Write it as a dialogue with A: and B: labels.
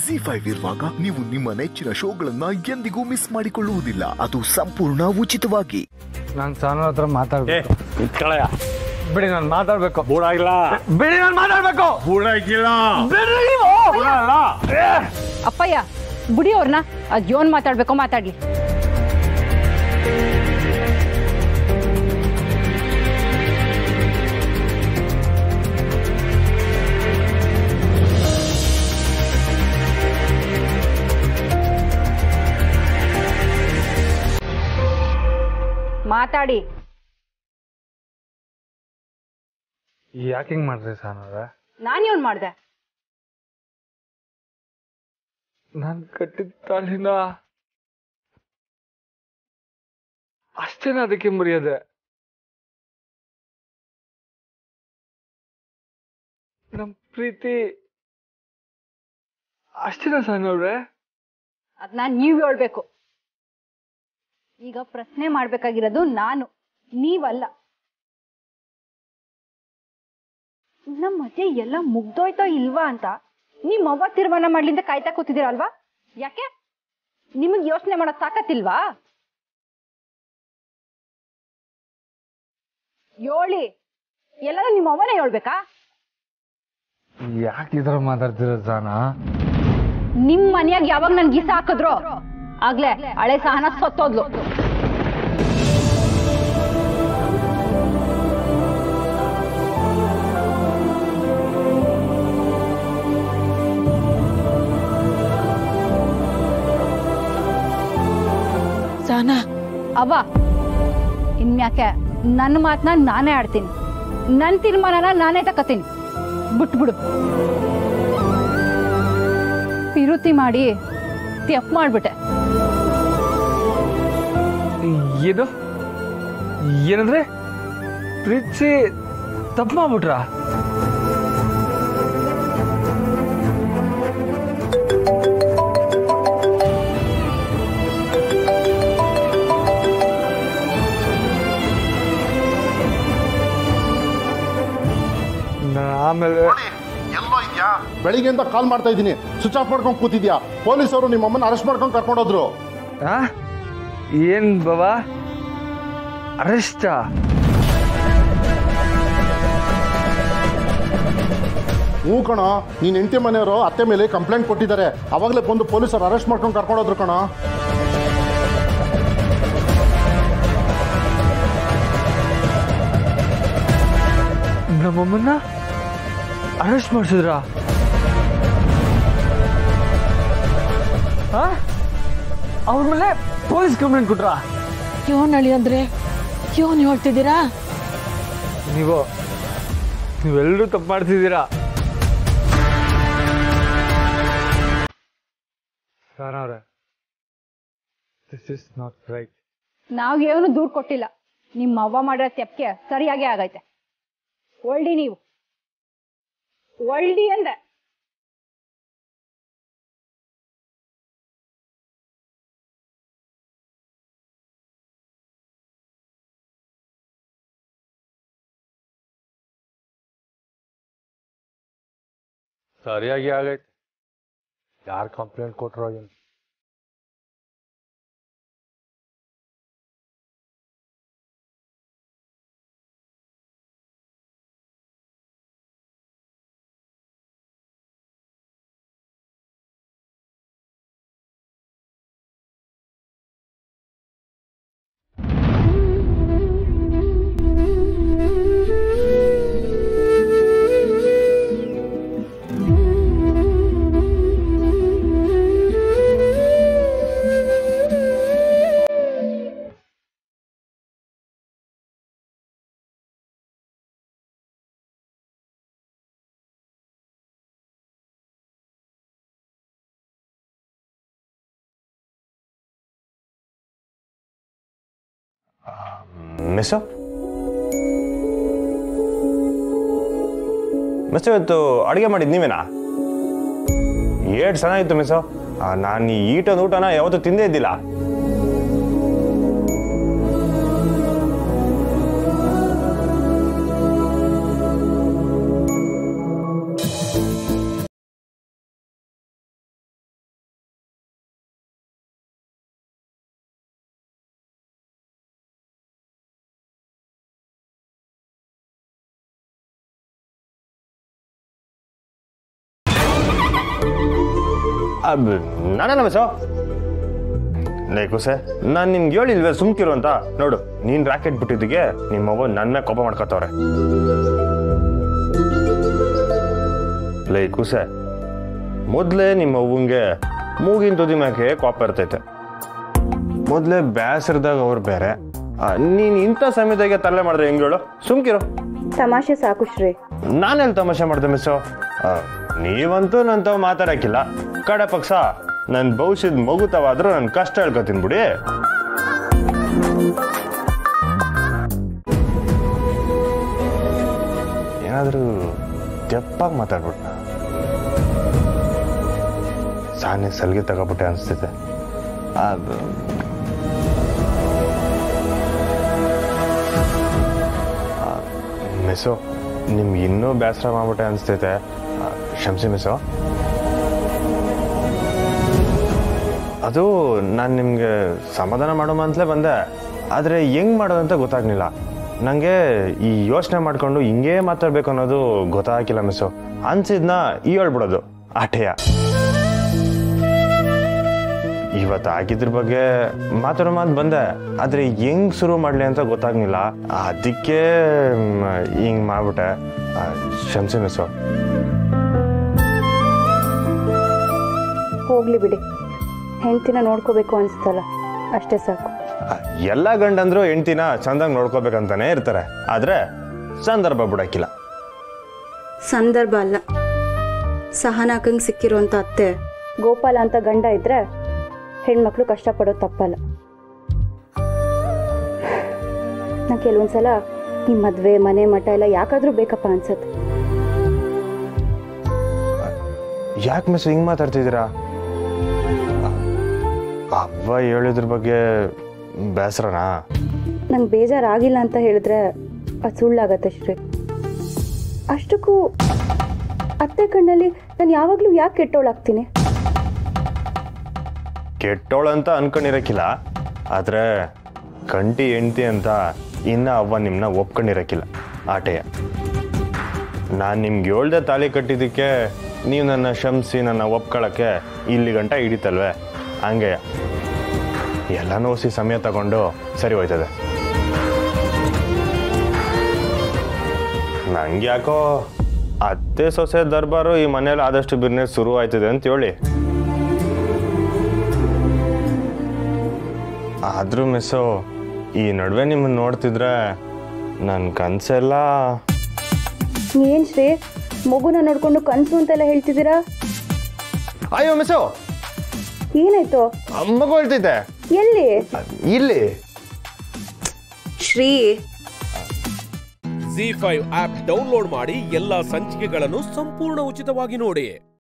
A: G five ಇರುವಾಗ ನೀವು ನಿಮ್ಮ ನೆಚ್ಚಿನ ಶೋಗಳನ್ನ ಎಂದಿಗೂ ಮಿಸ್ ಮಾಡಿಕೊಳ್ಳುವುದಿಲ್ಲ ಅದು ಸಂಪೂರ್ಣ ಉಚಿತವಾಗಿ
B: ನಾನು ಸಾನು ಹತ್ರ
C: ಏ
B: ಮಾತಾಡ್ಬೇಕು
C: ಇಟ್ಕೊಳಯ್ಯ
B: ಬಿಡಿ ನಾನು ಮಾತಾಡ್ಬೇಕು
C: ಬೂಡಾಗಿಲ್ಲ
B: ಬಿಡಿ ನಾನು ಮಾತಾಡ್ಬೇಕು
C: ಬೂಡಾಗಿಲ್ಲ
B: ಬಿಡ್ರಿ ನೀವು
D: ಅಪ್ಪಯ್ಯ ಬಿಡಿ ಅವ್ರನ್ನ ಅದ್ ಯೋನ್ ಮಾತಾಡ್ಬೇಕೋ ಮಾತಾಡ್ಲಿ ಮಾತಾಡಿ
B: ಯಾಕೆ ಹಿಂಗ್ ಮಾಡ್ರಿ ಸಾನವ್ರೆ
D: ನಾನ್ ಯೋನ್ ಮಾಡ್ದೆ
B: ನಾನು ಕಟ್ಟಿದ ತಾಳಿನ ಅಷ್ಟೇನ ಅದಕ್ಕೆ ಮರ್ಯಾದೆ ನಮ್ ಪ್ರೀತಿ ಅಷ್ಟೇನ ಸಾನವ್ರೆ
D: ಅದನ್ನ ನೀವ್ ಹೇಳ್ಬೇಕು ಈಗ ಪ್ರಶ್ನೆ ಮಾಡ್ಬೇಕಾಗಿರೋದು ನಾನು ನೀವಲ್ಲ ನಮ್ಮ ಮಧ್ಯೆ ಎಲ್ಲ ಮುಗ್ದೋಯ್ತೋ ಇಲ್ವಾ ಅಂತ ನಿಮ್ ಅವ್ವ ತೀರ್ಮಾನ ಮಾಡ್ಲಿಂದ ಕಾಯ್ತಾ ಕೂತಿದ್ದೀರಲ್ವಾ ಯಾಕೆ ನಿಮಗ್ ಯೋಚನೆ ಮಾಡೋದ್ ಸಾಕತ್ತಿಲ್ವಾ ಯೋಳಿ ಎಲ್ಲರೂ ನಿಮ್ಮ ಅವ್ವನೇ ಹೇಳ್ಬೇಕಾ
B: ಯಾಕೆ ಈ ಥರ ಮಾತಾಡ್ತಿರೋ ಸಾನ
D: ನಿಮ್ ಮನ್ಯಾಗ ಯಾವಾಗ ನನ್ ಗೀಸ ಹಾಕಿದ್ರು ಆಗ್ಲೇ ಹಳೆ ಸಹನ ಸತ್ತೋದ್ಲು
E: ಸಾನಾ
D: ಅವ್ವ ಇನ್ಮ್ಯಾಕೆ ನನ್ನ ಮಾತನ್ನ ನಾನೇ ಆಡ್ತೀನಿ ನನ್ನ ತೀರ್ಮಾನನ ನಾನೇ ತಕತೀನಿ ಬಿಟ್ಬಿಡು ಪಿರುತಿ ಮಾಡಿ ತೆಪ್ ಮಾಡ್ಬಿಟ್ಟೆ
B: ಏನು ಏನಂದ್ರೆ ಪ್ರೀತಿಸಿ ತಪ್ಪು ಮಾಡ್ಬಿಟ್ರಾ ನಾನ್ ಆಮೇಲೆ
F: ಎಲ್ಲೋ ಇದೆಯಾ ಬೆಳಿಗ್ಗೆಯಿಂದ ಕಾಲ್ ಮಾಡ್ತಾ ಇದ್ದೀನಿ ಸ್ವಿಚ್ ಆಫ್ ಮಾಡ್ಕೊಂಡು ಕೂತಿದ್ಯಾ ಪೊಲೀಸರು ನಿಮ್ಮ ಅಮ್ಮನ ಅರೆಸ್ಟ್ ಮಾಡ್ಕೊಂಡು ಕರ್ಕೊಂಡೋದ್ರು
B: ಆ? ಏನ್ ಬಾಬಾ ಅರೆಸ್ಟಾ
F: ಹ್ಞೂ ಕಣೋ ನೀನ್ ಹೆಂಡತಿ ಮನೆಯವರು ಅತ್ತೆ ಮೇಲೆ ಕಂಪ್ಲೇಂಟ್ ಕೊಟ್ಟಿದ್ದಾರೆ ಅವಾಗಲೇ ಬಂದು ಪೊಲೀಸರು ಅರೆಸ್ಟ್ ಮಾಡ್ಕೊಂಡು ಕರ್ಕೊಂಡೋದ್ರು ಕಣೋ
B: ನಮ್ಮಮ್ಮನ್ನ ಅರೆಸ್ಟ್ ಮಾಡಿಸಿದ್ರ ಅವ್ರ ಮೇಲೆ ಪೊಲೀಸ್ ಕಂಪ್ಲೇಂಟ್ ಕೊಟ್ರ
E: ಯೋನ್ ಅಳಿ ಅಂದ್ರೆ ಯೋನ್ ಹೇಳ್ತಿದ್ದೀರಾ
B: ನೀವು ನೀವೆಲ್ಲರೂ ತಪ್ಪು ಮಾಡ್ತಿದ್ದೀರಾ ಸರ್ ಅವ್ರೆ ದಿಸ್ ಇಸ್ ನಾಟ್ ರೈಟ್
D: ನಾವ್ ಏನು ದೂರ್ ಕೊಟ್ಟಿಲ್ಲ ನಿಮ್ಮ ಅವ್ವ ಮಾಡಿರೋ ತೆಪ್ಕೆ ಸರಿಯಾಗಿ ಆಗೈತೆ ಒಳ್ಳಿ ನೀವು ಒಳ್ಳಿ ಅಂದೆ
C: ಸರಿಯಾಗಿ ಆಗೈತೆ ಯಾರು ಕಂಪ್ಲೇಂಟ್ ಕೊಟ್ರೋ ಏನು
G: ಮಿಸ್ಸು ಮಿಸ್ ಇವತ್ತು ಅಡುಗೆ ಮಾಡಿದ್ದು ನೀವೇನಾ ಏಟ್ ಚೆನ್ನಾಗಿತ್ತು ಮಿಸ್ಸು ನಾನು ಈ ಈಟೊಂದು ಊಟನ ಯಾವತ್ತೂ ತಿಂದೇ ಇದ್ದಿಲ್ಲ ಅಬ್ ನಾನಲ್ಲ ಮಿಸೋ ಲೇಕುಸೆ ನಾನು ನಿನ್ಗೆ ಹೇಳಿಲ್ವೇ ಸುಮ್ಕಿರು ಅಂತ ನೋಡು ನೀನ್ ರಾಕೆಟ್ ಬಿಟ್ಟಿದ್ದಕ್ಕೆ ನಿಮ್ಮ ಅವ್ವ ನನ್ನ ಮೇಲೆ ಕೋಪ ಮಾಡ್ಕೊತವ್ರೆ ಲೇಕುಸೆ ಮೊದಲೇ ನಿಮ್ಮ ಅವ್ವಂಗೆ ಮೂಗಿನ ತುದಿ ಮ್ಯಾಕೆ ಕೋಪ ಇರ್ತೈತೆ ಮೊದಲೇ ಬೇಸರದಾಗ ಅವ್ರು ಬೇರೆ ಆ, ನೀನ್ ಇಂಥ ಸಮಯದಾಗೆ ತರಲೆ ಮಾಡಿದ್ರೆ ಹೆಂಗ್ ಹೇಳು ಸುಮ್ಕಿರು
D: ತಮಾಷೆ ಸಾಕು ಶ್ರೀ
G: ನಾನೆಲ್ಲಿ ತಮಾಷೆ ಮಾಡ್ದೆ ಮಿಸ್ಸು ಆ, ನೀವಂತೂ ನನ್ನ ತಾವು ಮಾತಾಡಕ್ಕಿಲ್ಲ ಕಡೆ ಪಕ್ಷ ನನ್ನ ಭವಿಷ್ಯದ ಮಗುತವಾದ್ರೂ ನನ್ನ ಕಷ್ಟ ಹೇಳ್ಕೊತೀನಿ ಬಿಡಿ ಏನಾದರೂ ತೆಪ್ಪಾಗಿ ಮಾತಾಡ್ಬಿಟ್ಟ ಸಾನೆ ಸಲ್ಗೆ ತಗೋಬಿಟ್ಟೆ ಅನಿಸ್ತೈತೆ ಅದು ಮಿಸ್ಸು ನಿಮ್ಗೆ ಇನ್ನೂ ಬೇಸರ ಮಾಡ್ಬಿಟ್ಟೆ ಅನಿಸ್ತೈತೆ ಆ, ಕ್ಷಮಿಸಿ ಮಿಸ್ಸು ಅದು ನಾನು ನಿಮಗೆ ಸಮಾಧಾನ ಮಾಡೋಮ ಅಂತಲೇ ಬಂದೆ ಆದರೆ ಹೆಂಗ್ ಮಾಡೋದಂತ ಗೊತ್ತಾಗ್ಲಿಲ್ಲ ನನಗೆ ಈ ಯೋಚನೆ ಮಾಡ್ಕೊಂಡು ಹಿಂಗೇ ಮಾತಾಡ್ಬೇಕು ಅನ್ನೋದು ಗೊತ್ತಾಗಿಲ್ಲ ಮಿಸ್ಸು ಅನ್ಸಿದ್ನ ಈ ಹೇಳ್ಬಿಡೋದು ಆಟೆಯ ಇವತ್ತು ಆಗಿದ್ರ ಬಗ್ಗೆ ಮಾತಾಡೋ ಮಾತು ಬಂದೆ ಆದ್ರೆ ಹೆಂಗ್ ಶುರು ಮಾಡ್ಲಿ ಅಂತ ಗೊತ್ತಾಗ್ಲಿಲ್ಲ ಅದಕ್ಕೆ ಮ್, ಹಿಂಗ್ ಮಾಡ್ಬಿಟ್ಟೆ ಆ, ಕ್ಷಮಿಸಿ ಮಿಸ್ಸು
D: ಹೋಗ್ಲಿ ಬಿಡಿ ಹೆಂಡ್ತಿನ ನೋಡ್ಕೋಬೇಕು ಅನ್ಸ್ತಲ್ಲ ಅಷ್ಟೇ ಸಾಕು
G: ಆ, ಎಲ್ಲ ಗಂಡಂದ್ರು ಹೆಂಡ್ತಿನ ಚಂದಾಗಿ ನೋಡ್ಕೋಬೇಕಂತಾನೆ ಇರ್ತಾರೆ ಆದ್ರೆ ಸಂದರ್ಭ ಬಿಡಕ್ಕಿಲ್ಲ
H: ಸಂದರ್ಭ ಅಲ್ಲ ಸಹನಾಕಂಗೆ ಸಿಕ್ಕಿರುವಂಥ ಅತ್ತೆ
D: ಗೋಪಾಲ ಅಂತ ಗಂಡ ಇದ್ರೆ ಹೆಣ್ಮಕ್ಳು ಕಷ್ಟಪಡೋದು ತಪ್ಪಲ್ಲ ನಂಗೆ ಕೆಲವೊಂದ್ಸಲ ಈ ಮದ್ವೆ ಮನೆ ಮಠ ಎಲ್ಲ ಯಾಕಾದ್ರೂ ಬೇಕಪ್ಪ ಅನ್ಸತ್ತೆ
G: ಯಾಕೆ ಮಿಸ್ ಹಿಂಗ್ ಮಾತಾಡ್ತಿದ್ದೀರಾ ಆ, ಅವ್ವ ಹೇಳಿದ್ರ ಬಗ್ಗೆ ಬೇಸರನಾ
D: ನಂಗೆ ಬೇಜಾರಾಗಿಲ್ಲ ಅಂತ ಹೇಳಿದ್ರೆ ಅದು ಸುಳ್ಳಾಗತ್ತೆ ಶ್ರೀ ಅಷ್ಟಕ್ಕೂ ಅತ್ತೆ ಕಣ್ಣಲ್ಲಿ ನಾನು ಯಾವಾಗಲೂ ಯಾಕೆ ಕೆಟ್ಟೋಳಾಗ್ತೀನಿ
G: ಕೆಟ್ಟೋಳಂತ ಅನ್ಕೊಂಡಿರಕ್ಕಿಲ್ಲ ಆದ್ರೆ ಕಂಟಿ ಹೆಂಡ್ತಿ ಅಂತ ಇನ್ನ ಅವ್ವ ನಿಮ್ನ ಒಪ್ಕೊಂಡಿರಕ್ಕಿಲ್ಲ ಆಟೆಯ ನಾನು ನಿಮ್ಗೆ ಹೇಳ್ದೆ ತಾಳಿ ಕಟ್ಟಿದ್ದಕ್ಕೆ ನೀವು ನನ್ನ ಶಂಸಿ ನನ್ನ ಒಪ್ಕೊಳಕ್ಕೆ ಇಲ್ಲಿ ಗಂಟ ಹಿಡಿತಲ್ವೇ ಹಂಗೆಯ ಎಲ್ಲ ನೋಸಿ ಸಮಯ ತಗೊಂಡು ಸರಿ ಹೋಯ್ತದೆ ನಂಗೆ ಯಾಕೋ ಅತ್ತೆ ಸೊಸೆ ದರ್ಬಾರು ಈ ಮನೇಲಿ ಆದಷ್ಟು ಬಿಸ್ನೆಸ್ ಶುರು ಆಯ್ತದೆ ಅಂತ ಹೇಳಿ ಆದ್ರೂ ಮಿಸ್ಸು ಈ ನಡುವೆ ನಿಮ್ಮನ್ನ ನೋಡ್ತಿದ್ರೆ ನನ್ನ ಕನ್ಸೆಲ್ಲ
D: ಏನ್ ಶ್ರೀ ಮಗುನ ನೋಡ್ಕೊಂಡು ಕನ್ಸು ಅಂತೆಲ್ಲ ಹೇಳ್ತಿದ್ದೀರಾ
G: ಅಯ್ಯೋ ಮಿಸ್ಸು
D: ಏನಾಯ್ತು
G: ಮಗು ಹೇಳ್ತೈತೆ
D: ಎಲ್ಲಿ
G: ಇಲ್ಲಿ
H: ಶ್ರೀ
I: ಜಿ ಫೈವ್ ಆಪ್ ಡೌನ್ಲೋಡ್ ಮಾಡಿ ಎಲ್ಲಾ ಸಂಚಿಕೆಗಳನ್ನು ಸಂಪೂರ್ಣ ಉಚಿತವಾಗಿ ನೋಡಿ